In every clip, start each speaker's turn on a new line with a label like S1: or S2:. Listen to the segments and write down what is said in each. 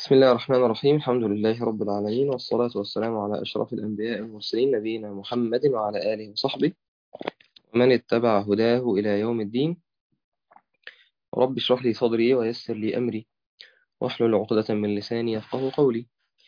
S1: بسم الله الرحمن الرحيم الحمد لله رب العالمين والصلاة والسلام على أشرف الأنبياء والمرسلين نبينا محمد وعلى آله وصحبه ومن اتبع هداه إلى يوم الدين رب اشرح لي صدري ويسر لي أمري واحلل عقدة من لساني يفقه قولي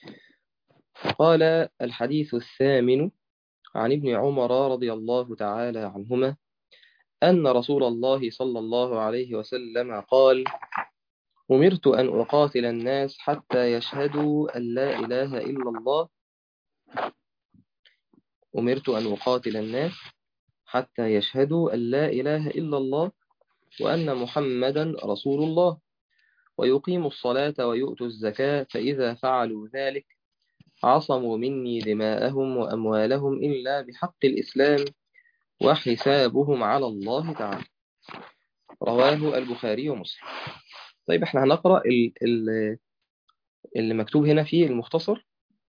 S1: قال الحديث الثامن عن ابن عمر رضي الله تعالى عنهما أن رسول الله صلى الله عليه وسلم قال أمرت أن أقاتل الناس حتى يشهدوا أن لا إله إلا الله أمرت أن أقاتل الناس حتى يشهدوا أن لا إله إلا الله وأن محمدا رسول الله ويقيموا الصلاة ويؤتوا الزكاة فإذا فعلوا ذلك عصموا مني دماءهم وأموالهم إلا بحق الإسلام وحسابهم على الله تعالى رواه البخاري ومسلم طيب احنا هنقرأ ال- ال- اللي مكتوب هنا في المختصر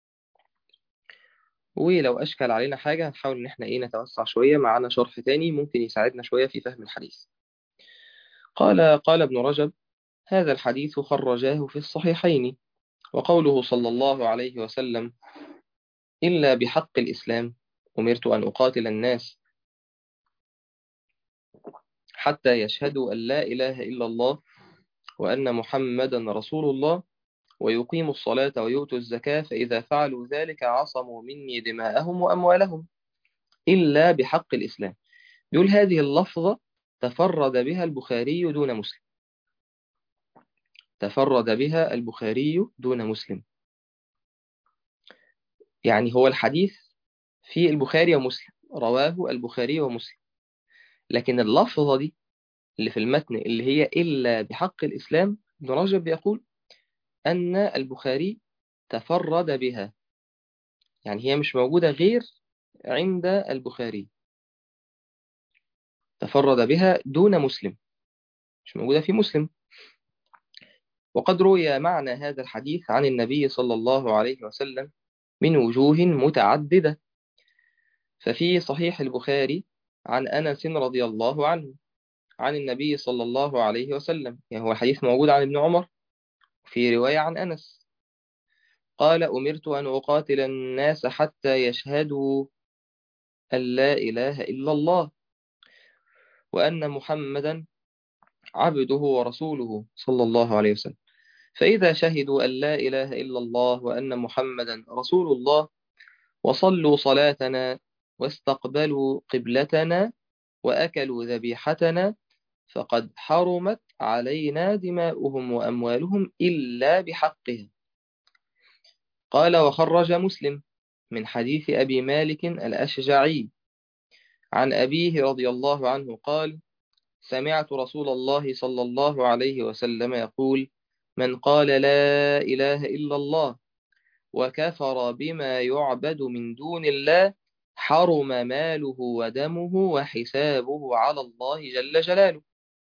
S1: ولو أشكل علينا حاجة هنحاول إن احنا إيه نتوسع شوية معانا شرح تاني ممكن يساعدنا شوية في فهم الحديث قال قال ابن رجب هذا الحديث خرجاه في الصحيحين وقوله صلى الله عليه وسلم إلا بحق الإسلام أمرت أن أقاتل الناس حتى يشهدوا أن لا إله إلا الله وأن محمدا رسول الله ويقيموا الصلاة ويؤتوا الزكاة فإذا فعلوا ذلك عصموا مني دماءهم وأموالهم إلا بحق الإسلام يقول هذه اللفظة تفرد بها البخاري دون مسلم تفرد بها البخاري دون مسلم يعني هو الحديث في البخاري ومسلم رواه البخاري ومسلم لكن اللفظة دي اللي في المتن اللي هي إلا بحق الإسلام ابن رجب يقول أن البخاري تفرد بها يعني هي مش موجودة غير عند البخاري تفرد بها دون مسلم مش موجودة في مسلم وقد روي معنى هذا الحديث عن النبي صلى الله عليه وسلم من وجوه متعددة ففي صحيح البخاري عن أنس رضي الله عنه عن النبي صلى الله عليه وسلم يعني هو الحديث موجود عن ابن عمر في رواية عن أنس قال أمرت أن أقاتل الناس حتى يشهدوا أن لا إله إلا الله وأن محمدا عبده ورسوله صلى الله عليه وسلم فإذا شهدوا أن لا إله إلا الله وأن محمدا رسول الله وصلوا صلاتنا واستقبلوا قبلتنا وأكلوا ذبيحتنا فقد حرمت علينا دماؤهم وأموالهم إلا بحقها قال وخرج مسلم من حديث أبي مالك الأشجعي عن أبيه رضي الله عنه قال سمعت رسول الله صلى الله عليه وسلم يقول من قال لا إله إلا الله وكفر بما يعبد من دون الله حرم ماله ودمه وحسابه على الله جل جلاله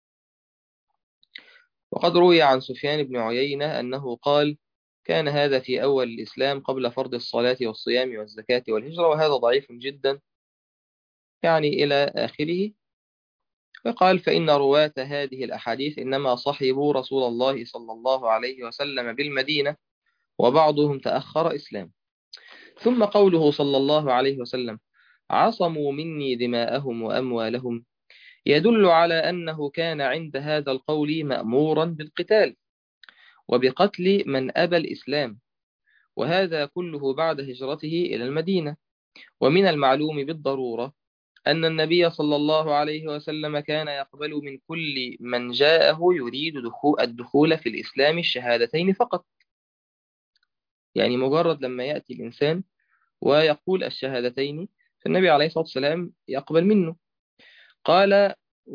S1: وقد روي عن سفيان بن عيينة أنه قال كان هذا في أول الإسلام قبل فرض الصلاة والصيام والزكاة والهجرة وهذا ضعيف جدا يعني إلى آخره وقال فإن رواة هذه الأحاديث إنما صحبوا رسول الله صلى الله عليه وسلم بالمدينة وبعضهم تأخر إسلام ثم قوله صلى الله عليه وسلم عصموا مني دماءهم وأموالهم يدل على أنه كان عند هذا القول مأمورا بالقتال وبقتل من أبى الإسلام وهذا كله بعد هجرته إلى المدينة ومن المعلوم بالضرورة أن النبي صلى الله عليه وسلم كان يقبل من كل من جاءه يريد الدخول في الإسلام الشهادتين فقط يعني مجرد لما يأتي الإنسان ويقول الشهادتين فالنبي عليه الصلاة والسلام يقبل منه قال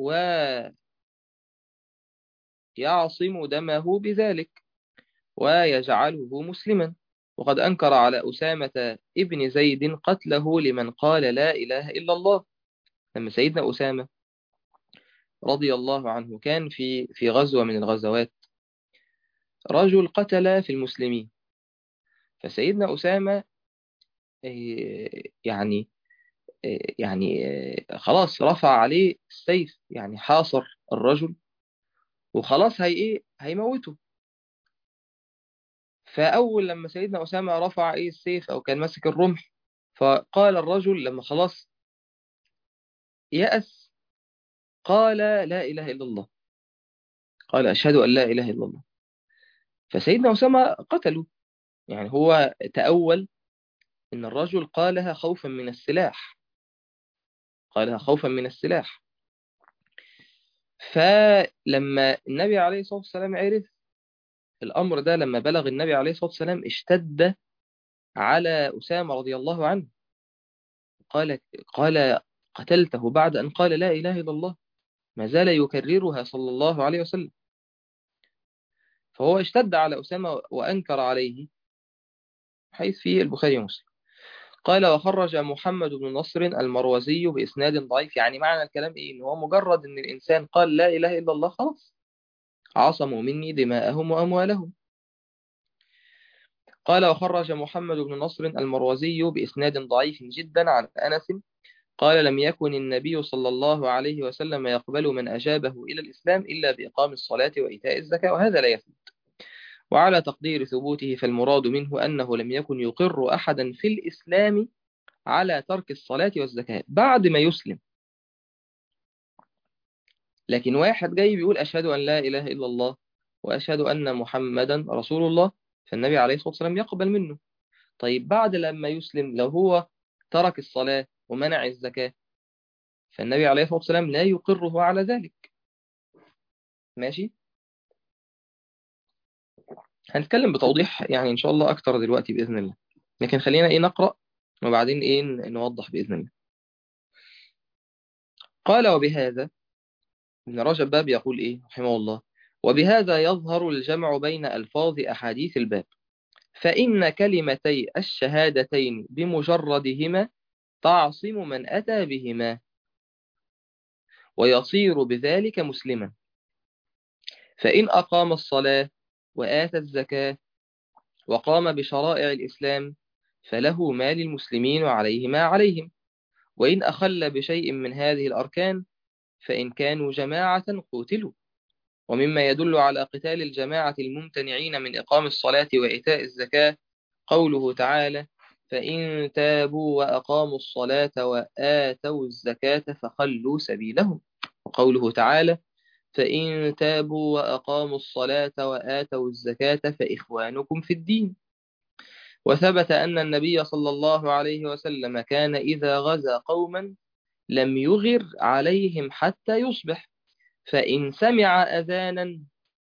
S1: ويعصم دمه بذلك ويجعله مسلما وقد أنكر على أسامة ابن زيد قتله لمن قال لا إله إلا الله لما سيدنا أسامة رضي الله عنه كان في في غزوة من الغزوات رجل قتل في المسلمين فسيدنا أسامة يعني يعني خلاص رفع عليه السيف يعني حاصر الرجل وخلاص هي ايه هيموته فأول لما سيدنا أسامة رفع إيه السيف أو كان ماسك الرمح فقال الرجل لما خلاص يأس قال لا إله إلا الله قال أشهد أن لا إله إلا الله فسيدنا أسامة قتله يعني هو تأول إن الرجل قالها خوفا من السلاح قالها خوفا من السلاح فلما النبي عليه الصلاة والسلام عرف الأمر ده لما بلغ النبي عليه الصلاة والسلام اشتد على أسامة رضي الله عنه قال قال قتلته بعد أن قال لا إله إلا الله ما زال يكررها صلى الله عليه وسلم فهو اشتد على أسامة وأنكر عليه حيث فيه البخاري ومسلم قال وخرج محمد بن نصر المروزي بإسناد ضعيف يعني معنى الكلام إيه إن هو مجرد إن الإنسان قال لا إله إلا الله خلاص عصموا مني دماءهم وأموالهم قال وخرج محمد بن نصر المروزي بإسناد ضعيف جدا عن أنس قال لم يكن النبي صلى الله عليه وسلم يقبل من أجابه إلى الإسلام إلا بإقام الصلاة وإيتاء الزكاة وهذا لا يثبت وعلى تقدير ثبوته فالمراد منه أنه لم يكن يقر أحدا في الإسلام على ترك الصلاة والزكاة بعد ما يسلم لكن واحد جاي بيقول أشهد أن لا إله إلا الله وأشهد أن محمدا رسول الله فالنبي عليه الصلاة والسلام يقبل منه طيب بعد لما يسلم لو هو ترك الصلاة ومنع الزكاة فالنبي عليه الصلاة والسلام لا يقره على ذلك ماشي هنتكلم بتوضيح يعني إن شاء الله أكتر دلوقتي بإذن الله لكن خلينا إيه نقرأ وبعدين إيه نوضح بإذن الله قال وبهذا ابن رجب باب يقول إيه رحمه الله وبهذا يظهر الجمع بين ألفاظ أحاديث الباب فإن كلمتي الشهادتين بمجردهما تعصم من أتى بهما ويصير بذلك مسلما فإن أقام الصلاة وآتى الزكاة وقام بشرائع الإسلام فله ما للمسلمين وعليه ما عليهم وإن أخل بشيء من هذه الأركان فإن كانوا جماعة قتلوا ومما يدل على قتال الجماعة الممتنعين من إقام الصلاة وإيتاء الزكاة قوله تعالى فإن تابوا وأقاموا الصلاة وآتوا الزكاة فخلوا سبيلهم وقوله تعالى فإن تابوا وأقاموا الصلاة وآتوا الزكاة فإخوانكم في الدين وثبت أن النبي صلى الله عليه وسلم كان إذا غزا قوما لم يغر عليهم حتى يصبح فإن سمع أذانا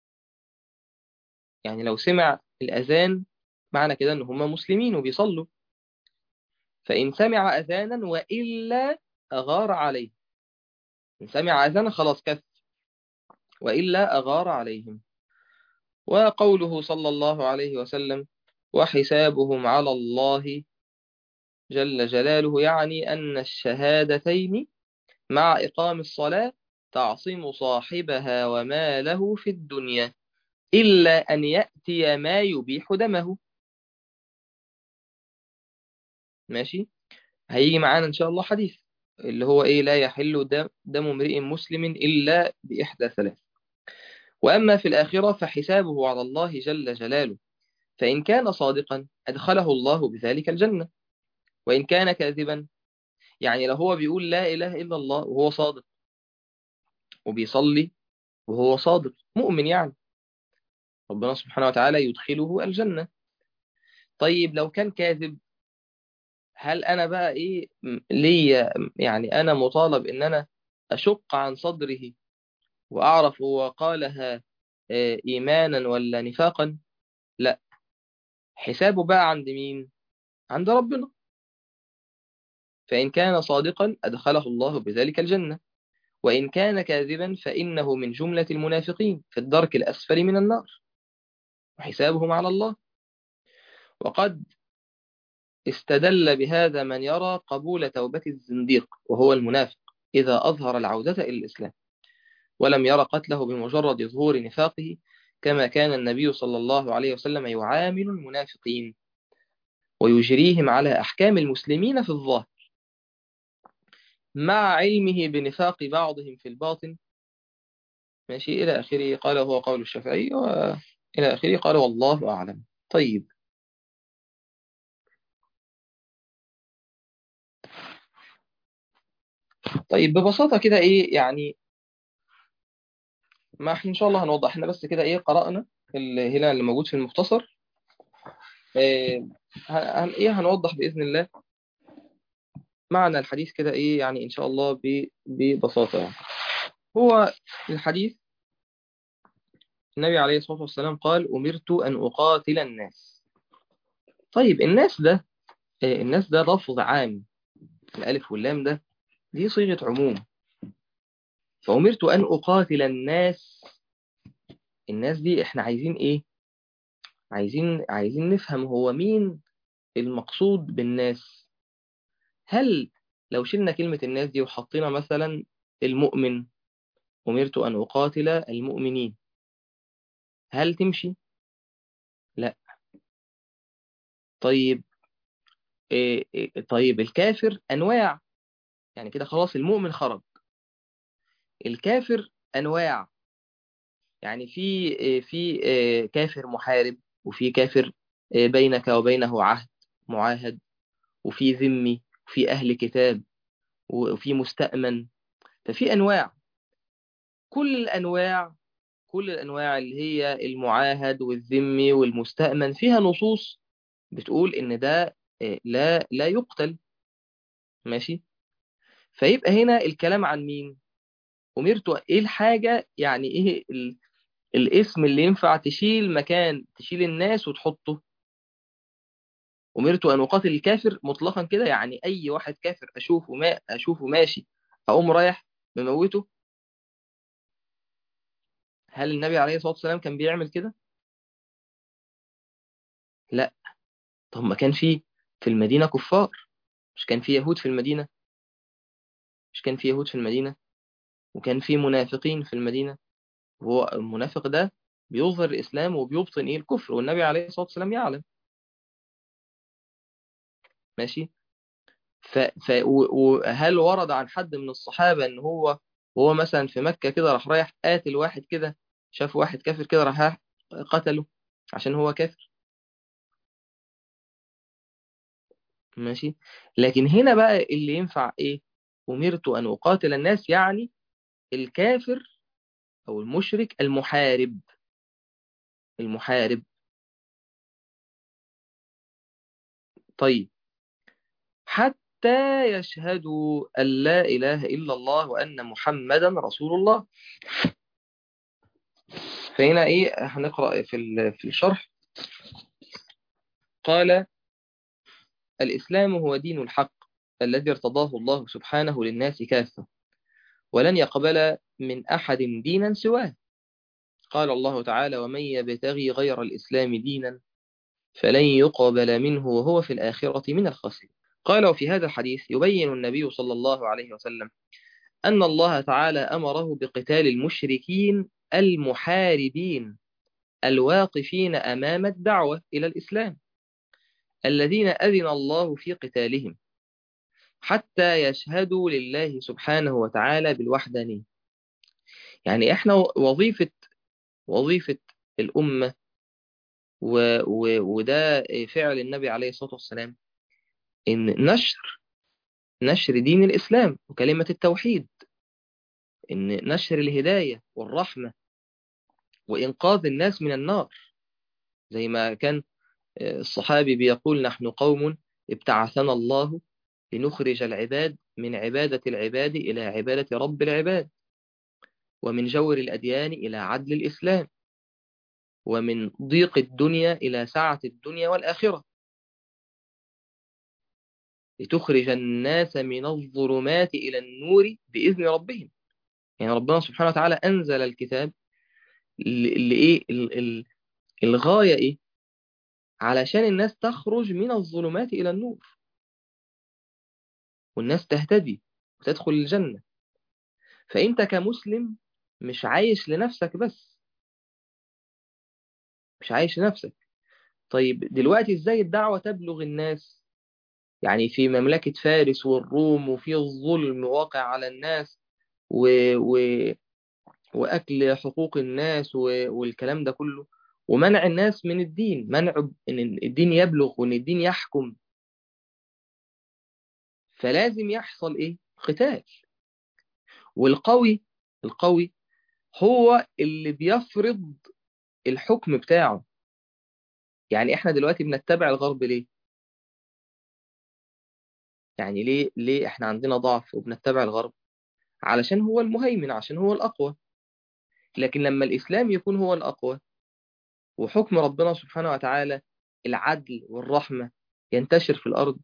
S1: يعني لو سمع الأذان معنى كده أن هم مسلمين وبيصلوا فإن سمع أذانا وإلا أغار عليه إن سمع أذانا خلاص كف وإلا أغار عليهم وقوله صلى الله عليه وسلم وحسابهم على الله جل جلاله يعني أن الشهادتين مع إقام الصلاة تعصم صاحبها وما له في الدنيا إلا أن يأتي ما يبيح دمه ماشي هيجي معانا إن شاء الله حديث اللي هو إيه لا يحل دم, دم امرئ مسلم إلا بإحدى ثلاث وأما في الآخرة فحسابه على الله جل جلاله فإن كان صادقا أدخله الله بذلك الجنة وإن كان كاذبا يعني لو هو بيقول لا إله إلا الله وهو صادق وبيصلي وهو صادق مؤمن يعني ربنا سبحانه وتعالى يدخله الجنة طيب لو كان كاذب هل أنا بقى إيه ليا يعني أنا مطالب إن أنا أشق عن صدره وأعرف هو قالها إيمانا ولا نفاقا لا حسابه بقى عند مين عند ربنا فإن كان صادقا أدخله الله بذلك الجنة وإن كان كاذبا فإنه من جملة المنافقين في الدرك الأسفل من النار وحسابهم على الله وقد استدل بهذا من يرى قبول توبة الزنديق وهو المنافق إذا أظهر العودة إلى الإسلام ولم يرى قتله بمجرد ظهور نفاقه كما كان النبي صلى الله عليه وسلم يعامل المنافقين ويجريهم على أحكام المسلمين في الظاهر مع علمه بنفاق بعضهم في الباطن ماشي إلى آخره قال هو قول الشافعي وإلى آخره قال والله أعلم طيب طيب ببساطة كده إيه يعني ما احنا إن شاء الله هنوضح احنا بس كده إيه قرأنا اللي هنا اللي موجود في المختصر إيه هن إيه هنوضح بإذن الله معنى الحديث كده إيه يعني إن شاء الله ب- ببساطة يعني هو الحديث النبي عليه الصلاة والسلام قال أمرت أن أقاتل الناس طيب الناس ده آه، الناس ده لفظ عام الألف واللام ده دي صيغة عموم فأمرت أن أقاتل الناس الناس دي إحنا عايزين إيه عايزين عايزين نفهم هو مين المقصود بالناس هل لو شلنا كلمة الناس دي وحطينا مثلا المؤمن أمرت أن أقاتل المؤمنين هل تمشي؟ لا طيب إيه إيه طيب الكافر أنواع يعني كده خلاص المؤمن خرج الكافر أنواع يعني في إيه في إيه كافر محارب وفي كافر إيه بينك وبينه عهد معاهد وفي ذمي وفي أهل كتاب وفي مستأمن ففي أنواع كل الأنواع كل الأنواع اللي هي المعاهد والذمي والمستأمن فيها نصوص بتقول إن ده إيه، لا لا يقتل ماشي فيبقى هنا الكلام عن مين أمرت إيه الحاجة يعني إيه ال... الاسم اللي ينفع تشيل مكان تشيل الناس وتحطه أمرت أن أقاتل الكافر مطلقا كده يعني أي واحد كافر أشوفه ما أشوفه ماشي أقوم رايح مموته هل النبي عليه الصلاة والسلام كان بيعمل كده؟ لا طب ما كان في في المدينة كفار مش كان في يهود في المدينة مش كان في يهود في المدينة وكان في منافقين في المدينة وهو المنافق ده بيظهر الإسلام وبيبطن إيه الكفر والنبي عليه الصلاة والسلام يعلم ماشي ف... ف... و- وهل ورد عن حد من الصحابة ان هو وهو مثلا في مكة كده راح رايح قاتل واحد كده شاف واحد كافر كده راح رايح قتله عشان هو كافر ماشي لكن هنا بقى اللي ينفع ايه أمرت أن أقاتل الناس يعني الكافر أو المشرك المحارب المحارب طيب حتى يشهدوا أن لا إله إلا الله وأن محمدا رسول الله فهنا إيه هنقرأ في ال- في الشرح قال الإسلام هو دين الحق الذي ارتضاه الله سبحانه للناس كافة ولن يقبل من أحد دينا سواه قال الله تعالى ومن يبتغي غير الإسلام دينا فلن يقبل منه وهو في الآخرة من الخاسرين قال وفي هذا الحديث يبين النبي صلى الله عليه وسلم أن الله تعالى أمره بقتال المشركين المحاربين الواقفين أمام الدعوة إلى الإسلام الذين أذن الله في قتالهم حتى يشهدوا لله سبحانه وتعالى بالوحدانية يعني احنا وظيفة وظيفة الأمة و و وده فعل النبي عليه الصلاة والسلام إن نشر نشر دين الإسلام وكلمة التوحيد إن نشر الهداية والرحمة وإنقاذ الناس من النار زي ما كان الصحابي بيقول نحن قوم ابتعثنا الله لنخرج العباد من عبادة العباد إلى عبادة رب العباد ومن جور الأديان إلى عدل الإسلام ومن ضيق الدنيا إلى سعة الدنيا والآخرة لتخرج الناس من الظلمات إلى النور بإذن ربهم يعني ربنا سبحانه وتعالى أنزل الكتاب اللي إيه ال- ال- الغاية إيه علشان الناس تخرج من الظلمات إلى النور والناس تهتدي وتدخل الجنة فأنت كمسلم مش عايش لنفسك بس مش عايش لنفسك طيب دلوقتي ازاي الدعوة تبلغ الناس يعني في مملكة فارس والروم وفي الظلم واقع على الناس و... و... وأكل حقوق الناس و... والكلام ده كله ومنع الناس من الدين منع ان الدين يبلغ وان الدين يحكم فلازم يحصل ايه قتال والقوي القوي هو اللي بيفرض الحكم بتاعه يعني احنا دلوقتي بنتبع الغرب ليه يعني ليه ليه احنا عندنا ضعف وبنتبع الغرب علشان هو المهيمن عشان هو الأقوى لكن لما الإسلام يكون هو الأقوى وحكم ربنا سبحانه وتعالى العدل والرحمة ينتشر في الأرض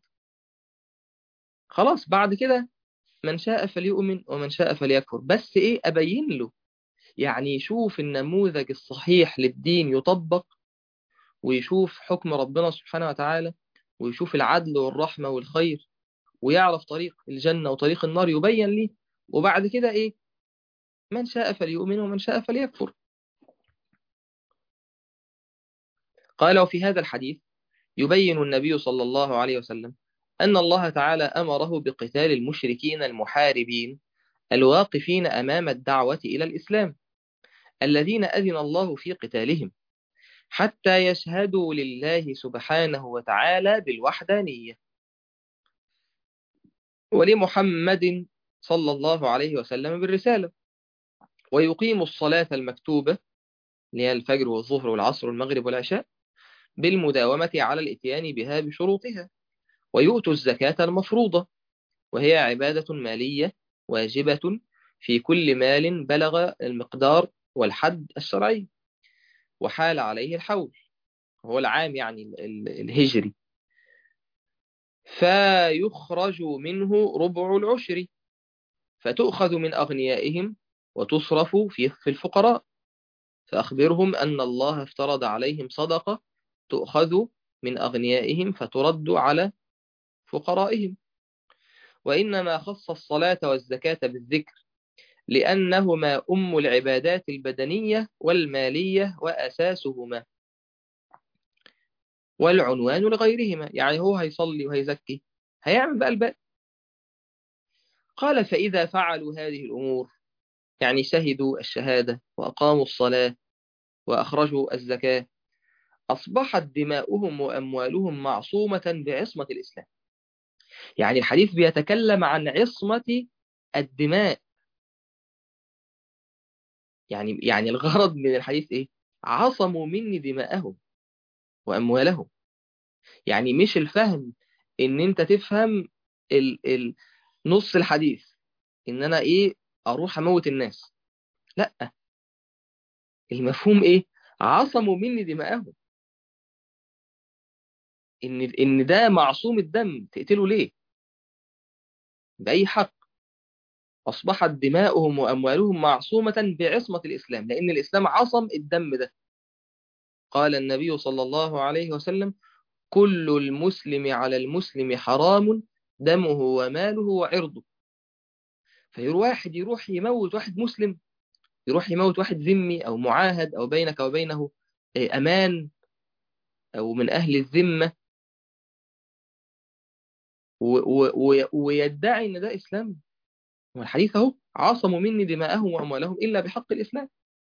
S1: خلاص بعد كده من شاء فليؤمن ومن شاء فليكفر بس إيه أبين له يعني يشوف النموذج الصحيح للدين يطبق ويشوف حكم ربنا سبحانه وتعالى ويشوف العدل والرحمة والخير ويعرف طريق الجنة وطريق النار يبين ليه وبعد كده إيه من شاء فليؤمن ومن شاء فليكفر قال وفي هذا الحديث يبين النبي صلى الله عليه وسلم أن الله تعالى أمره بقتال المشركين المحاربين الواقفين أمام الدعوة إلى الإسلام الذين أذن الله في قتالهم حتى يشهدوا لله سبحانه وتعالى بالوحدانية ولمحمد صلى الله عليه وسلم بالرسالة ويقيموا الصلاة المكتوبة اللي هي الفجر والظهر والعصر والمغرب والعشاء بالمداومة على الإتيان بها بشروطها ويؤتوا الزكاة المفروضة وهي عبادة مالية واجبة في كل مال بلغ المقدار والحد الشرعي وحال عليه الحول هو العام يعني الهجري فيخرج منه ربع العشر فتؤخذ من أغنيائهم وتصرف في الفقراء فأخبرهم أن الله افترض عليهم صدقة تؤخذ من أغنيائهم فترد على فقرائهم وإنما خص الصلاة والزكاة بالذكر لأنهما أم العبادات البدنية والمالية وأساسهما والعنوان لغيرهما يعني هو هيصلي وهيزكي هيعمل بقى الباقي قال فإذا فعلوا هذه الأمور يعني شهدوا الشهادة وأقاموا الصلاة وأخرجوا الزكاة أصبحت دماؤهم وأموالهم معصومة بعصمة الإسلام يعني الحديث بيتكلم عن عصمة الدماء يعني يعني الغرض من الحديث إيه؟ عصموا مني دماءهم وأموالهم يعني مش الفهم إن أنت تفهم ال ال نص الحديث إن أنا إيه أروح أموت الناس لا المفهوم إيه عصموا مني دماءهم إن إن ده معصوم الدم تقتله ليه بأي حق أصبحت دماؤهم وأموالهم معصومة بعصمة الإسلام لأن الإسلام عصم الدم ده قال النبي صلى الله عليه وسلم كل المسلم على المسلم حرام دمه وماله وعرضه فيروح واحد يروح يموت واحد مسلم يروح يموت واحد ذمي أو معاهد أو بينك وبينه أمان أو من أهل الذمة ويدعي ان ده اسلام والحديث اهو عاصموا مني دماءهم واموالهم الا بحق الاسلام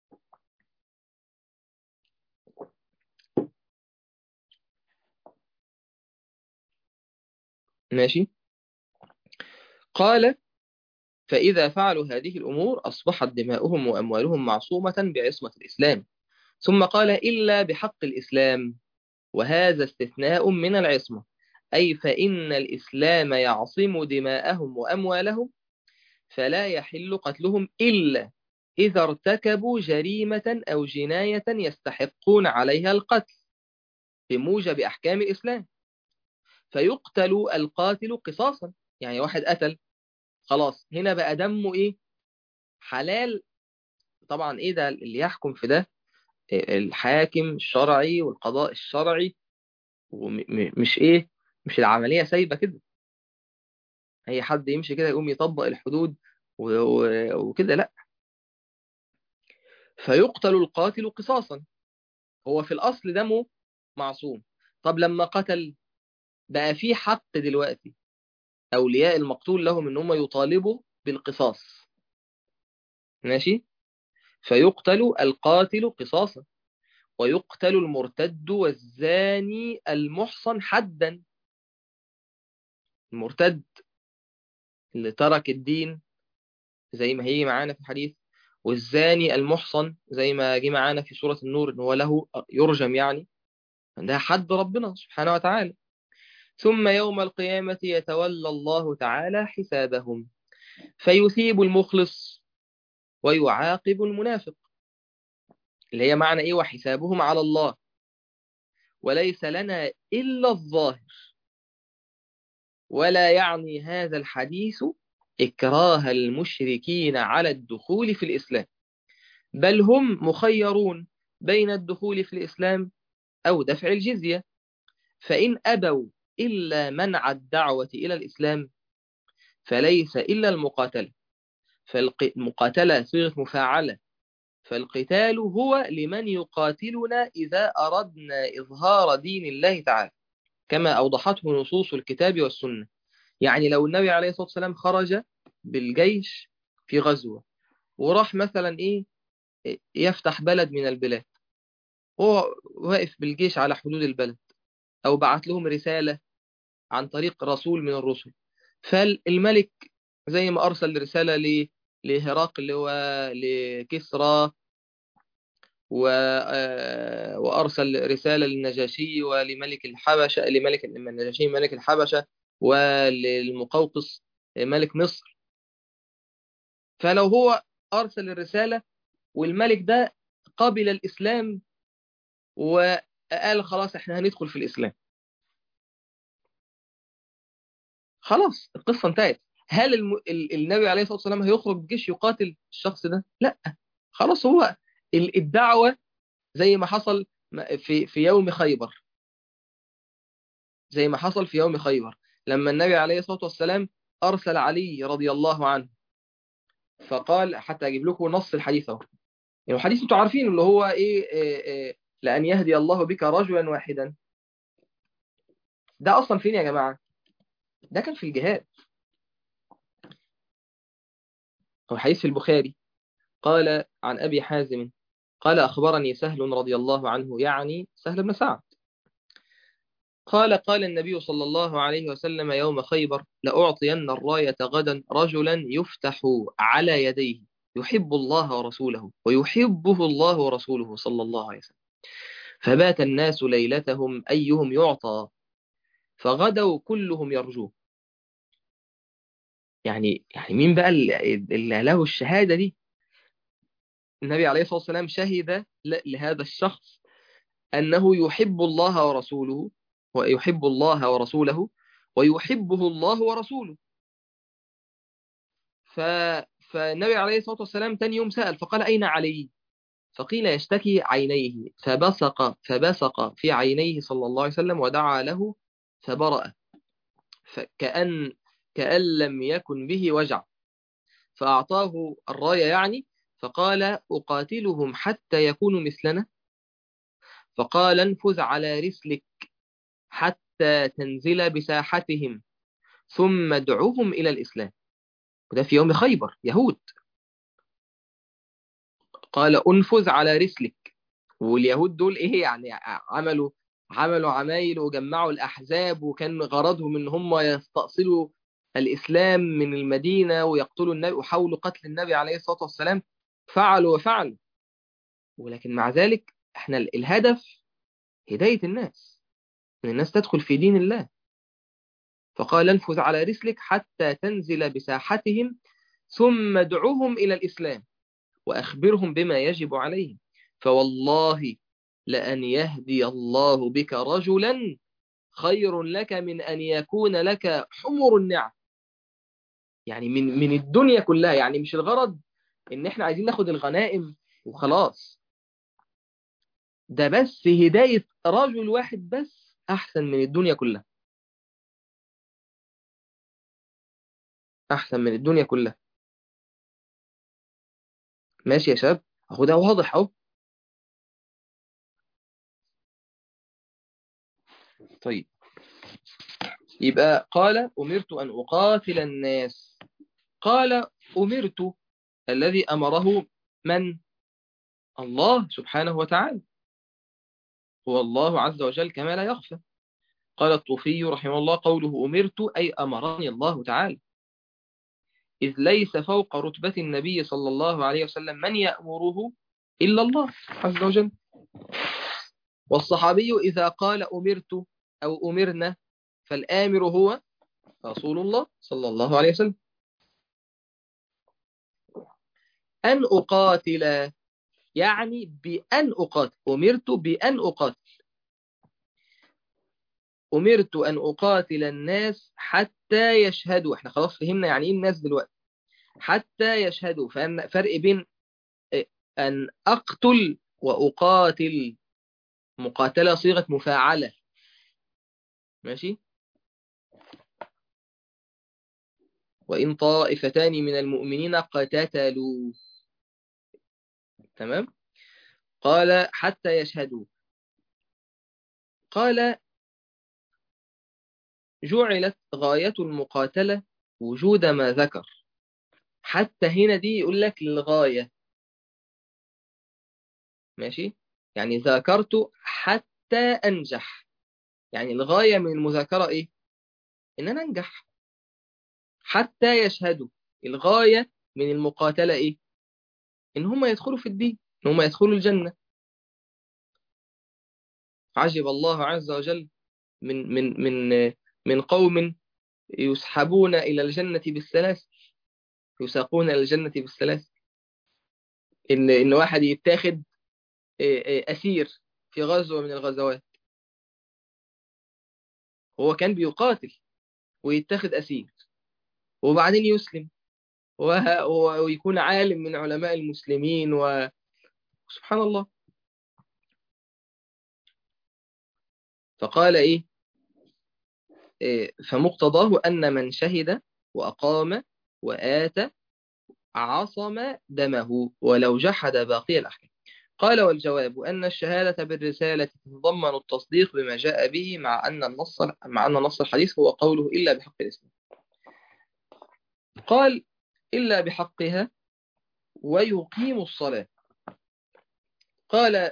S1: ماشي قال فإذا فعلوا هذه الأمور أصبحت دماؤهم وأموالهم معصومة بعصمة الإسلام ثم قال إلا بحق الإسلام وهذا استثناء من العصمة أي فإن الإسلام يعصم دماءهم وأموالهم فلا يحل قتلهم إلا إذا ارتكبوا جريمة أو جناية يستحقون عليها القتل بموجب أحكام الإسلام فيقتل القاتل قصاصا يعني واحد قتل خلاص هنا بقى دمه إيه حلال طبعا إيه ده اللي يحكم في ده الحاكم الشرعي والقضاء الشرعي ومش إيه مش العملية سايبة كده أي حد يمشي كده يقوم يطبق الحدود وكده لا فيقتل القاتل قصاصا هو في الأصل دمه معصوم طب لما قتل بقى في حق دلوقتي أولياء المقتول لهم إن هم يطالبوا بالقصاص ماشي فيقتل القاتل قصاصا ويقتل المرتد والزاني المحصن حدا المرتد اللي ترك الدين زي ما هيجي معانا في الحديث والزاني المحصن زي ما جه معانا في سورة النور ان هو له يرجم يعني ده حد ربنا سبحانه وتعالى ثم يوم القيامة يتولى الله تعالى حسابهم فيثيب المخلص ويعاقب المنافق اللي هي معنى ايه وحسابهم على الله وليس لنا إلا الظاهر ولا يعني هذا الحديث إكراه المشركين على الدخول في الإسلام بل هم مخيرون بين الدخول في الإسلام أو دفع الجزية فإن أبوا إلا منع الدعوة إلى الإسلام فليس إلا المقاتلة فالمقاتلة صيغة مفاعلة فالقتال هو لمن يقاتلنا إذا أردنا إظهار دين الله تعالى كما أوضحته نصوص الكتاب والسنة يعني لو النبي عليه الصلاة والسلام خرج بالجيش في غزوة وراح مثلا إيه يفتح بلد من البلاد هو واقف بالجيش على حدود البلد أو بعت لهم رسالة عن طريق رسول من الرسل فالملك زي ما أرسل رسالة لهرقل ولكسرى و... وأرسل رسالة للنجاشي ولملك الحبشة لملك النجاشي ملك الحبشة وللمقوقس ملك مصر فلو هو أرسل الرسالة والملك ده قبل الإسلام وقال خلاص احنا هندخل في الإسلام خلاص القصة انتهت هل الم... النبي عليه الصلاة والسلام هيخرج بجيش يقاتل الشخص ده؟ لا خلاص هو الدعوة زي ما حصل في في يوم خيبر زي ما حصل في يوم خيبر لما النبي عليه الصلاة والسلام أرسل علي رضي الله عنه فقال حتى أجيب لكم نص الحديث اهو يعني الحديث انتوا عارفين اللي هو إيه, إيه, إيه لأن يهدي الله بك رجلا واحدا ده أصلا فين يا جماعة ده كان في الجهاد هو حديث في البخاري قال عن أبي حازم قال أخبرني سهل رضي الله عنه يعني سهل بن سعد قال قال النبي صلى الله عليه وسلم يوم خيبر لأعطين الراية غدا رجلا يفتح على يديه يحب الله ورسوله ويحبه الله ورسوله صلى الله عليه وسلم فبات الناس ليلتهم أيهم يعطى فغدوا كلهم يرجوه يعني يعني مين بقى اللي له الشهادة دي النبي عليه الصلاة والسلام شهد لهذا الشخص أنه يحب الله ورسوله ويحب الله ورسوله ويحبه الله ورسوله ف... فالنبي عليه الصلاة والسلام تاني يوم سأل فقال أين علي فقيل يشتكي عينيه فبصق فبصق في عينيه صلى الله عليه وسلم ودعا له فبرأ فكأن كأن لم يكن به وجع فأعطاه الراية يعني فقال أقاتلهم حتى يكونوا مثلنا فقال انفذ على رسلك حتى تنزل بساحتهم ثم ادعوهم إلى الإسلام وده في يوم خيبر يهود قال انفذ على رسلك واليهود دول ايه يعني عملوا عملوا عمايل وجمعوا الأحزاب وكان غرضهم ان هم يستأصلوا الإسلام من المدينة ويقتلوا النبي وحاولوا قتل النبي عليه الصلاة والسلام فعلوا وفعلوا ولكن مع ذلك احنا الهدف هداية الناس ان الناس تدخل في دين الله فقال انفذ على رسلك حتى تنزل بساحتهم ثم ادعوهم إلى الإسلام وأخبرهم بما يجب عليهم فوالله لأن يهدي الله بك رجلا خير لك من أن يكون لك حمر النعم يعني من من الدنيا كلها يعني مش الغرض ان احنا عايزين ناخد الغنائم وخلاص ده بس هداية رجل واحد بس احسن من الدنيا كلها احسن من الدنيا كلها ماشي يا شباب اهو ده واضح اهو طيب يبقى قال أمرت أن أقاتل الناس قال أمرت الذي أمره من الله سبحانه وتعالى هو الله عز وجل كما لا يخفى قال الطوفي رحمه الله قوله أمرت أي أمرني الله تعالى إذ ليس فوق رتبة النبي صلى الله عليه وسلم من يأمره إلا الله عز وجل والصحابي إذا قال أمرت أو أمرنا فالآمر هو رسول الله صلى الله عليه وسلم أن أقاتل يعني بأن أقاتل أمرت بأن أقاتل أمرت أن أقاتل الناس حتى يشهدوا احنا خلاص فهمنا يعني إيه الناس دلوقتي حتى يشهدوا فأن فرق بين أن أقتل وأقاتل مقاتلة صيغة مفاعلة ماشي وإن طائفتان من المؤمنين قتتلوا تمام قال حتى يشهدوا قال جعلت غاية المقاتلة وجود ما ذكر حتى هنا دي يقول لك للغاية ماشي يعني ذاكرت حتى أنجح يعني الغاية من المذاكرة إيه إن أنا أنجح حتى يشهدوا الغاية من المقاتلة إيه إن هم يدخلوا في الدين إن هم يدخلوا الجنة عجب الله عز وجل من من من من قوم يسحبون إلى الجنة بالسلاسل يساقون إلى الجنة بالسلاسل إن إن واحد يتاخد أسير في غزوة من الغزوات هو كان بيقاتل ويتاخد أسير وبعدين يسلم ويكون عالم من علماء المسلمين وسبحان الله فقال إيه فمقتضاه أن من شهد وأقام وآتى عصم دمه ولو جحد باقي الأحكام قال والجواب أن الشهادة بالرسالة تتضمن التصديق بما جاء به مع أن النص مع أن نص الحديث هو قوله إلا بحق الإسلام قال إلا بحقها ويقيم الصلاة قال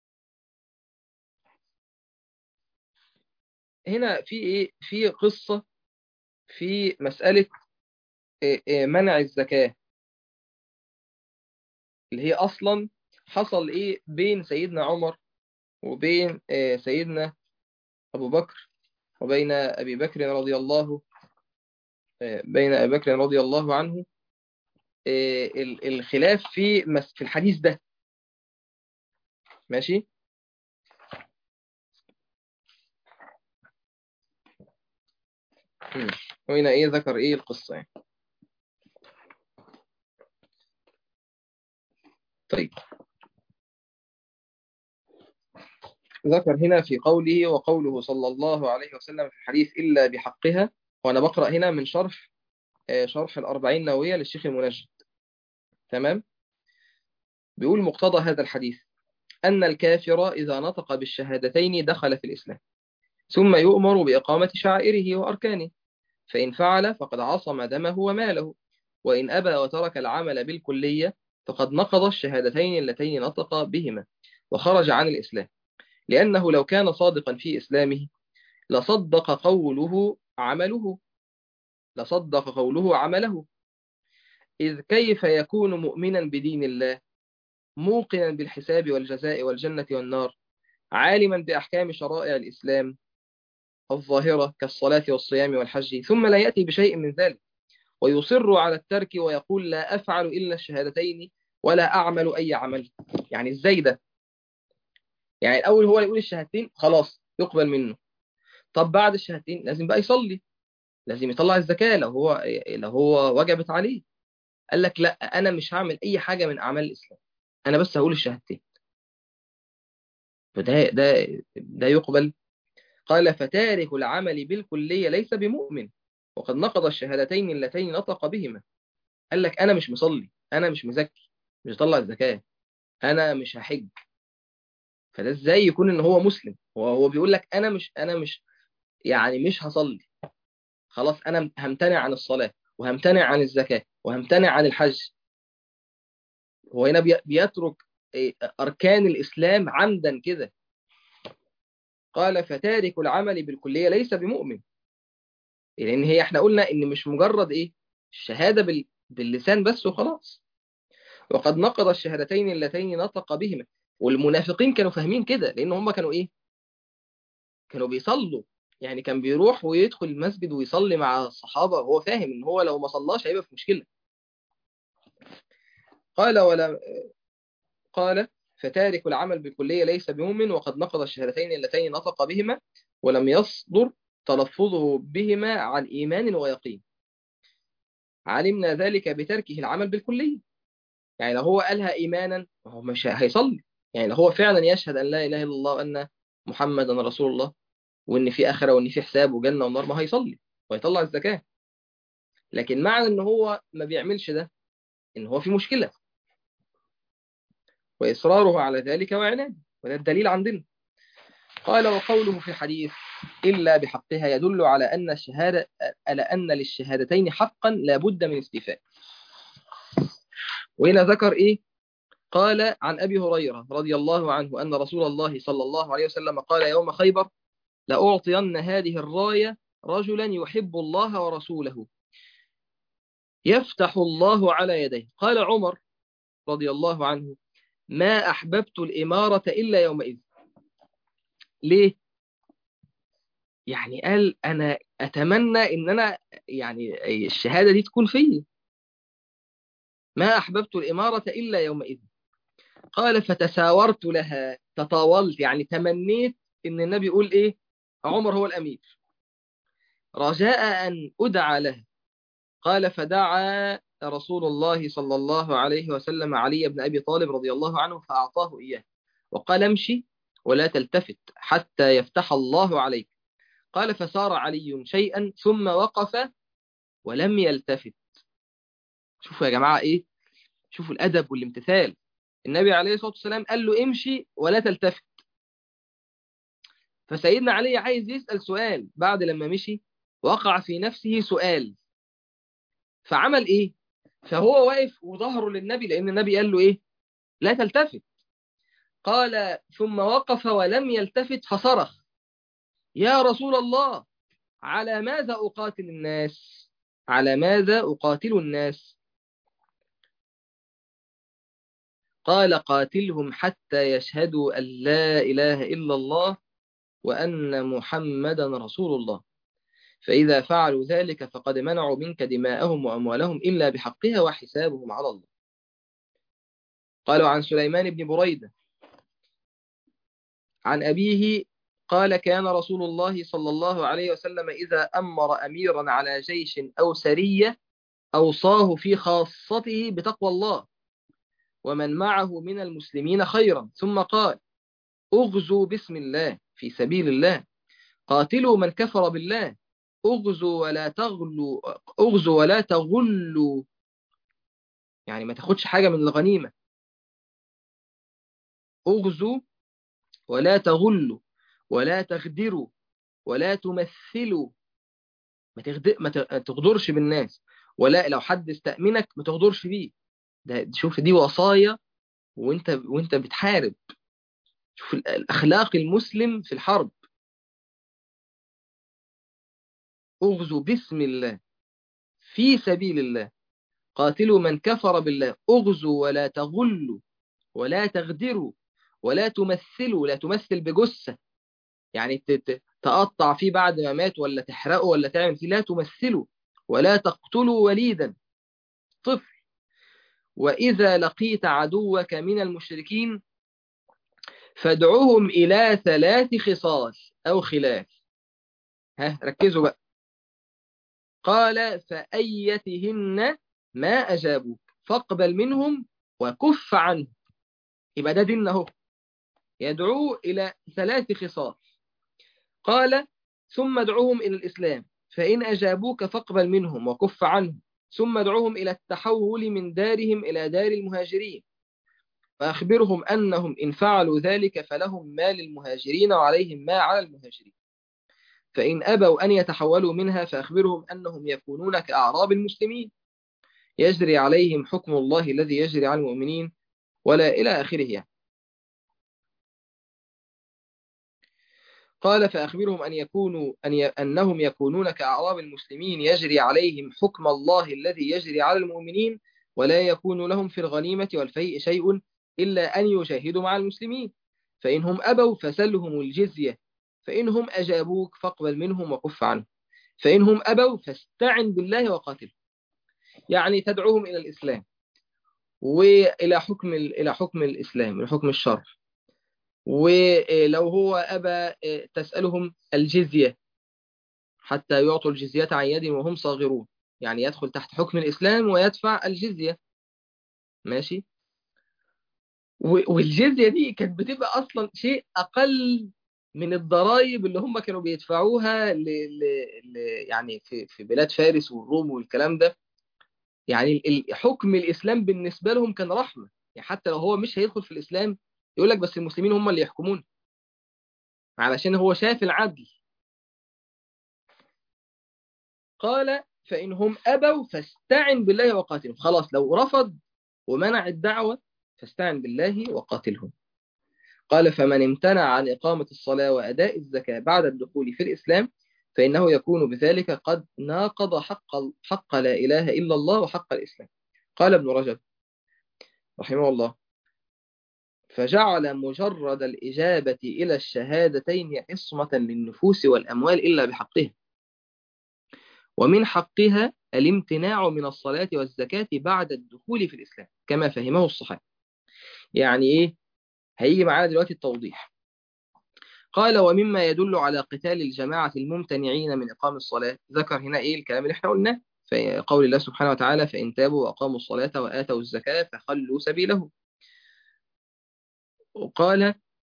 S1: هنا في إيه في قصة في مسألة منع الزكاة اللي هي أصلا حصل إيه بين سيدنا عمر وبين سيدنا أبو بكر وبين أبي بكر رضي الله بين أبي بكر رضي الله عنه الخلاف في في الحديث ده ماشي وهنا ايه ذكر ايه القصة يعني. طيب ذكر هنا في قوله وقوله صلى الله عليه وسلم في الحديث إلا بحقها وأنا بقرأ هنا من شرح شرح الأربعين نووية للشيخ المنجد تمام بيقول مقتضى هذا الحديث أن الكافر إذا نطق بالشهادتين دخل في الإسلام ثم يؤمر بإقامة شعائره وأركانه فإن فعل فقد عصم دمه وماله وإن أبى وترك العمل بالكلية فقد نقض الشهادتين اللتين نطق بهما وخرج عن الإسلام لأنه لو كان صادقا في إسلامه لصدق قوله عمله لصدق قوله عمله إذ كيف يكون مؤمنا بدين الله موقنا بالحساب والجزاء والجنة والنار عالما بأحكام شرائع الإسلام الظاهرة كالصلاة والصيام والحج ثم لا يأتي بشيء من ذلك ويصر على الترك ويقول لا أفعل إلا الشهادتين ولا أعمل أي عمل يعني إزاي ده يعني الأول هو يقول الشهادتين خلاص يقبل منه طب بعد الشهادتين لازم بقى يصلي لازم يطلع الزكاة لو هو لو هو وجبت عليه قال لك لا أنا مش هعمل أي حاجة من أعمال الإسلام أنا بس هقول الشهادتين فده ده ده يقبل قال فتارك العمل بالكلية ليس بمؤمن وقد نقض الشهادتين اللتين نطق بهما قال لك أنا مش مصلي أنا مش مزكي مش هطلع الزكاة أنا مش هحج فده ازاي يكون ان هو مسلم هو هو بيقول لك انا مش انا مش يعني مش هصلي خلاص انا همتنع عن الصلاة وهمتنع عن الزكاة وهمتنع عن الحج هو هنا بيترك اركان الاسلام عمدا كده قال فتارك العمل بالكلية ليس بمؤمن لأن هي احنا قلنا إن مش مجرد إيه الشهادة بال... باللسان بس وخلاص وقد نقض الشهادتين اللتين نطق بهما والمنافقين كانوا فاهمين كده لأن هم كانوا إيه كانوا بيصلوا يعني كان بيروح ويدخل المسجد ويصلي مع الصحابة وهو فاهم إن هو لو ما صلاش هيبقى في مشكلة قال ولا قال فتارك العمل بالكلية ليس بمؤمن وقد نقض الشهادتين اللتين نطق بهما ولم يصدر تلفظه بهما عن إيمان ويقين علمنا ذلك بتركه العمل بالكلية يعني لو هو قالها إيمانا هو مش هيصلي يعني لو هو فعلا يشهد أن لا إله إلا الله وأن محمدا رسول الله وإن في آخرة وإن في حساب وجنة ونار ما هيصلي ويطلع الزكاة لكن معنى إن هو ما بيعملش ده إن هو في مشكلة وإصراره على ذلك وعناده وده الدليل عندنا قال وقوله في الحديث إلا بحقها يدل على أن الشهادة على أن للشهادتين حقا لا بد من استيفاء وهنا ذكر إيه قال عن أبي هريرة رضي الله عنه أن رسول الله صلى الله عليه وسلم قال يوم خيبر لأعطين هذه الراية رجلا يحب الله ورسوله يفتح الله على يديه قال عمر رضي الله عنه ما أحببت الإمارة إلا يومئذ ليه؟ يعني قال أنا أتمنى إن أنا يعني الشهادة دي تكون فيا ما أحببت الإمارة إلا يومئذ قال فتساورت لها تطاولت يعني تمنيت إن النبي يقول إيه عمر هو الأمير رجاء أن أدعى له قال فدعا رسول الله صلى الله عليه وسلم علي بن أبي طالب رضي الله عنه فأعطاه إياه وقال امشي ولا تلتفت حتى يفتح الله عليك قال فسار علي شيئا ثم وقف ولم يلتفت شوفوا يا جماعة إيه شوفوا الأدب والامتثال النبي عليه الصلاة والسلام قال له امشي ولا تلتفت فسيدنا علي عايز يسأل سؤال بعد لما مشي وقع في نفسه سؤال فعمل ايه فهو واقف وظهره للنبي لان النبي قال له ايه لا تلتفت قال ثم وقف ولم يلتفت فصرخ يا رسول الله على ماذا أقاتل الناس على ماذا أقاتل الناس قال قاتلهم حتى يشهدوا أن لا إله إلا الله وأن محمدا رسول الله فإذا فعلوا ذلك فقد منعوا منك دماءهم وأموالهم إلا بحقها وحسابهم على الله قالوا عن سليمان بن بريدة عن أبيه قال كان رسول الله صلى الله عليه وسلم إذا أمر أميرا على جيش أو سرية أوصاه في خاصته بتقوى الله ومن معه من المسلمين خيرا ثم قال اغزوا باسم الله في سبيل الله قاتلوا من كفر بالله اغزوا ولا تغلوا اغزوا ولا تغلوا يعني ما تاخدش حاجة من الغنيمة اغزوا ولا تغلوا ولا تغدروا ولا تمثلوا ما, تغد... ما تغدرش بالناس ولا لو حد استأمنك ما تغدرش بيه ده شوف دي وصايا وانت وانت بتحارب شوف الاخلاق المسلم في الحرب اغزوا باسم الله في سبيل الله قاتلوا من كفر بالله اغزوا ولا تغلوا ولا تغدروا ولا تمثلوا لا تمثل بجثة يعني تقطع فيه بعد ما مات ولا تحرقه ولا تعمل فيه لا تمثلوا ولا تقتلوا وليدا طفل وإذا لقيت عدوك من المشركين فادعوهم إلى ثلاث خصال أو خلاف ها ركزوا بقى قال فأيتهن ما أجابوك فاقبل منهم وكف عنه يبقى ده دين اهو يدعو إلى ثلاث خصال قال ثم ادعوهم إلى الإسلام فإن أجابوك فاقبل منهم وكف عنهم ثم ادعوهم إلى التحول من دارهم إلى دار المهاجرين فأخبرهم أنهم إن فعلوا ذلك فلهم ما للمهاجرين وعليهم ما على المهاجرين فإن أبوا أن يتحولوا منها فأخبرهم أنهم يكونون كأعراب المسلمين يجري عليهم حكم الله الذي يجري على المؤمنين ولا إلى آخره يعني. قال فأخبرهم أن يكونوا أن ي... أنهم يكونون كأعراب المسلمين يجري عليهم حكم الله الذي يجري على المؤمنين ولا يكون لهم في الغنيمة والفيء شيء إلا أن يجاهدوا مع المسلمين فإنهم أبوا فسلهم الجزية فإنهم أجابوك فاقبل منهم وكف عنهم فإنهم أبوا فاستعن بالله وقاتل يعني تدعوهم إلى الإسلام وإلى حكم إلى حكم الإسلام إلى حكم الشرع ولو هو أبى تسألهم الجزية حتى يعطوا الجزية عن يد وهم صاغرون يعني يدخل تحت حكم الإسلام ويدفع الجزية ماشي والجزية دي كانت بتبقى أصلا شيء أقل من الضرائب اللي هم كانوا بيدفعوها ل... ل... ل... يعني في... في بلاد فارس والروم والكلام ده يعني حكم الإسلام بالنسبة لهم كان رحمة يعني حتى لو هو مش هيدخل في الإسلام يقول لك بس المسلمين هم اللي يحكمون علشان هو شاف العدل قال فإنهم أبوا فاستعن بالله وقاتلهم خلاص لو رفض ومنع الدعوة فاستعن بالله وقاتلهم قال فمن امتنع عن إقامة الصلاة وأداء الزكاة بعد الدخول في الإسلام فإنه يكون بذلك قد ناقض حق, حق لا إله إلا الله وحق الإسلام قال ابن رجب رحمه الله فجعل مجرد الإجابة إلى الشهادتين عصمة للنفوس والأموال إلا بحقها ومن حقها الامتناع من الصلاة والزكاة بعد الدخول في الإسلام كما فهمه الصحابة يعني إيه هيجي معانا دلوقتي التوضيح قال ومما يدل على قتال الجماعة الممتنعين من إقام الصلاة ذكر هنا إيه الكلام اللي احنا قلناه في قول الله سبحانه وتعالى فإن تابوا وأقاموا الصلاة وآتوا الزكاة فخلوا سبيله وقال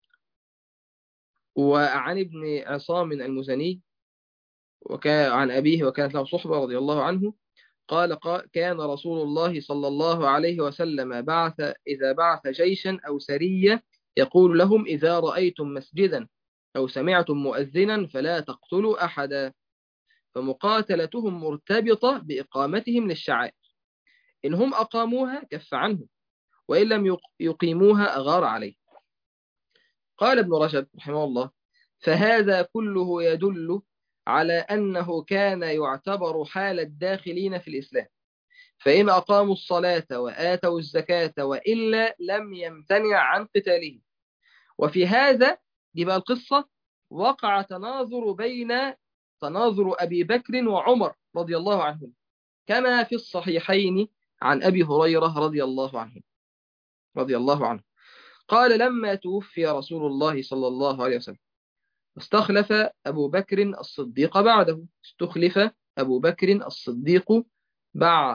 S1: وعن ابن عصام المزني وكان عن أبيه وكانت له صحبة رضي الله عنه قال كان رسول الله صلى الله عليه وسلم بعث إذا بعث جيشا أو سرية يقول لهم إذا رأيتم مسجدا أو سمعتم مؤذنا فلا تقتلوا أحدا فمقاتلتهم مرتبطة بإقامتهم للشعائر إن هم أقاموها كف عنهم وإن لم يقيموها أغار عليه قال ابن رجب رحمه الله فهذا كله يدل على أنه كان يعتبر حال الداخلين في الإسلام فإن أقاموا الصلاة وآتوا الزكاة وإلا لم يمتنع عن قتالهم وفي هذا دي بقى القصة وقع تناظر بين تناظر أبي بكر وعمر رضي الله عنهم كما في الصحيحين عن أبي هريرة رضي الله عنه رضي الله عنه قال لما توفي رسول الله صلى الله عليه وسلم استخلف أبو بكر الصديق بعده استخلف أبو بكر الصديق بعد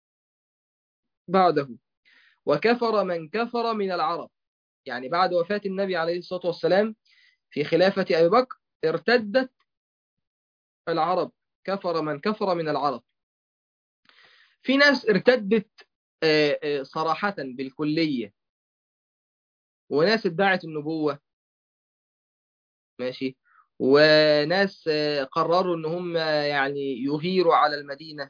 S1: بعده وكفر من كفر من العرب يعني بعد وفاة النبي عليه الصلاة والسلام في خلافة أبي بكر ارتدت العرب كفر من كفر من العرب في ناس ارتدت صراحة بالكلية وناس ادعت النبوة ماشي وناس قرروا ان هم يعني يغيروا على المدينة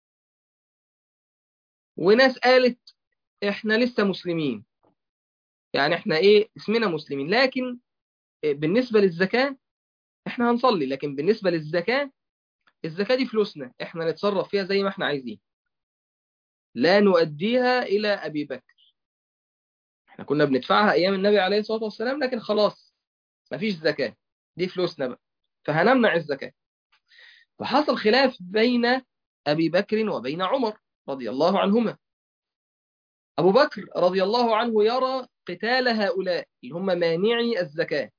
S1: وناس قالت احنا لسه مسلمين يعني احنا ايه اسمنا مسلمين لكن بالنسبة للزكاة احنا هنصلي لكن بالنسبة للزكاة الزكاة دي فلوسنا احنا نتصرف فيها زي ما احنا عايزين لا نؤديها إلى أبي بكر احنا كنا بندفعها أيام النبي عليه الصلاة والسلام لكن خلاص مفيش زكاة دي فلوسنا بقى فهنمنع الزكاة فحصل خلاف بين أبي بكر وبين عمر رضي الله عنهما أبو بكر رضي الله عنه يرى قتال هؤلاء اللي هم مانعي الزكاة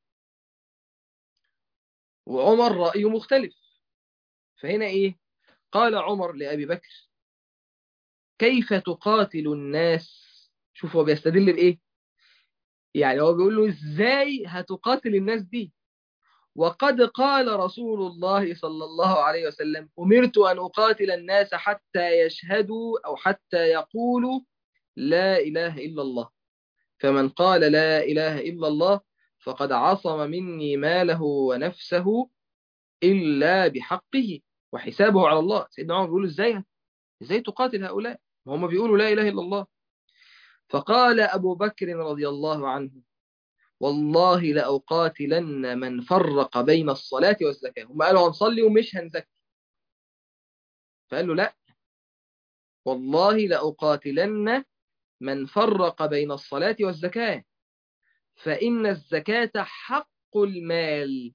S1: وعمر رأيه مختلف فهنا إيه قال عمر لأبي بكر كيف تقاتل الناس شوف هو بيستدل بإيه يعني هو بيقول له إزاي هتقاتل الناس دي وقد قال رسول الله صلى الله عليه وسلم أمرت أن أقاتل الناس حتى يشهدوا أو حتى يقولوا لا إله إلا الله فمن قال لا إله إلا الله فقد عصم مني ماله ونفسه إلا بحقه وحسابه على الله سيدنا عمر بيقول إزاي إزاي تقاتل هؤلاء هم بيقولوا لا إله إلا الله فقال أبو بكر رضي الله عنه والله لأقاتلن من فرق بين الصلاة والزكاة هم قالوا هنصلي ومش هنزكي فقال له لا والله لأقاتلن من فرق بين الصلاة والزكاة فإن الزكاة حق المال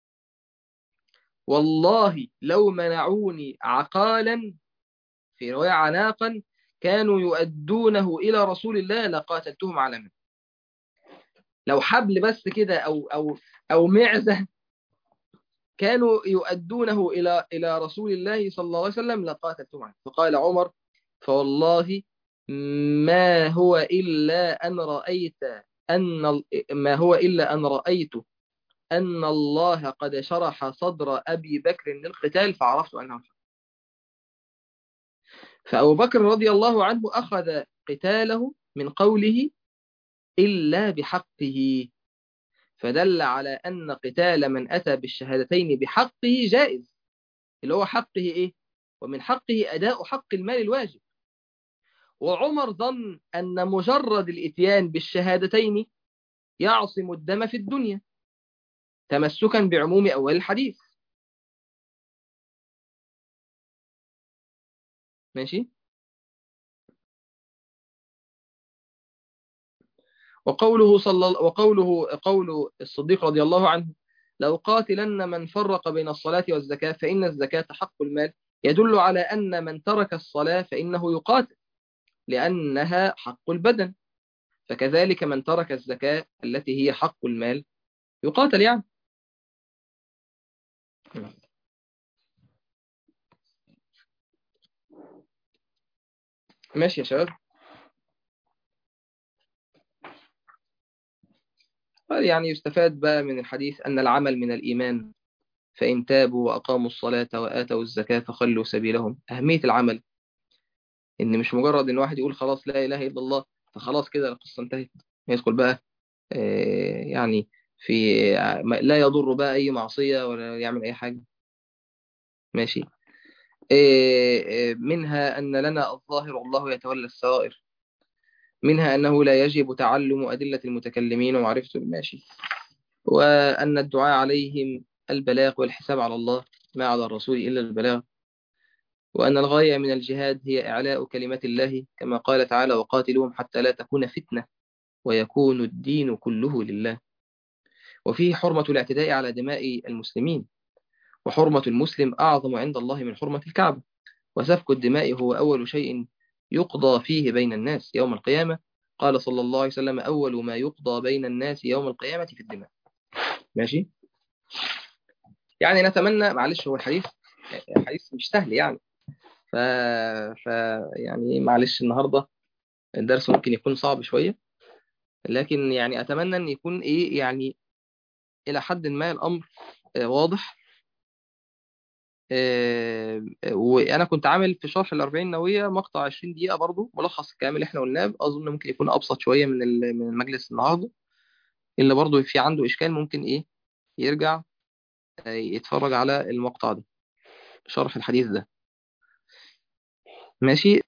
S1: والله لو منعوني عقالا في رواية عناقا كانوا يؤدونه إلى رسول الله لقاتلتهم على منه لو حبل بس كده أو, أو, أو معزة كانوا يؤدونه إلى إلى رسول الله صلى الله عليه وسلم لقاتلتهم عنه فقال عمر فوالله ما هو إلا أن رأيت أن ما هو إلا أن رأيت أن الله قد شرح صدر أبي بكر للقتال فعرفت أنه الحق فأبو بكر رضي الله عنه أخذ قتاله من قوله إلا بحقه فدل على أن قتال من أتى بالشهادتين بحقه جائز اللي هو حقه إيه؟ ومن حقه أداء حق المال الواجب وعمر ظن أن مجرد الإتيان بالشهادتين يعصم الدم في الدنيا تمسكا بعموم أول الحديث ماشي وقوله صلى وقوله قول الصديق رضي الله عنه لو قاتلن من فرق بين الصلاة والزكاة فإن الزكاة حق المال يدل على أن من ترك الصلاة فإنه يقاتل لأنها حق البدن فكذلك من ترك الزكاة التي هي حق المال يقاتل يعني ماشي يا شباب يعني يستفاد بقى من الحديث أن العمل من الإيمان فإن تابوا وأقاموا الصلاة وآتوا الزكاة فخلوا سبيلهم أهمية العمل إن مش مجرد إن واحد يقول خلاص لا إله إلا الله فخلاص كده القصة انتهت يدخل بقى يعني في لا يضر بقى أي معصية ولا يعمل أي حاجة ماشي منها أن لنا الظاهر والله يتولى السرائر منها أنه لا يجب تعلم أدلة المتكلمين ومعرفة الماشي وأن الدعاء عليهم البلاغ والحساب على الله ما على الرسول إلا البلاغ وأن الغاية من الجهاد هي إعلاء كلمات الله كما قال تعالى وقاتلوهم حتى لا تكون فتنة ويكون الدين كله لله وفيه حرمة الاعتداء على دماء المسلمين وحرمة المسلم أعظم عند الله من حرمة الكعبة وسفك الدماء هو أول شيء يقضى فيه بين الناس يوم القيامة قال صلى الله عليه وسلم أول ما يقضى بين الناس يوم القيامة في الدماء ماشي يعني نتمنى معلش هو الحديث حديث مش سهل يعني ف... ف يعني معلش النهارده الدرس ممكن يكون صعب شوية لكن يعني أتمنى أن يكون إيه يعني إلى حد ما الأمر واضح وأنا كنت عامل في شرح الأربعين نووية مقطع 20 دقيقة برضو ملخص الكلام اللي احنا قلناه أظن ممكن يكون أبسط شوية من من المجلس النهاردة اللي برضو في عنده إشكال ممكن إيه يرجع يتفرج على المقطع ده شرح الحديث ده ماشي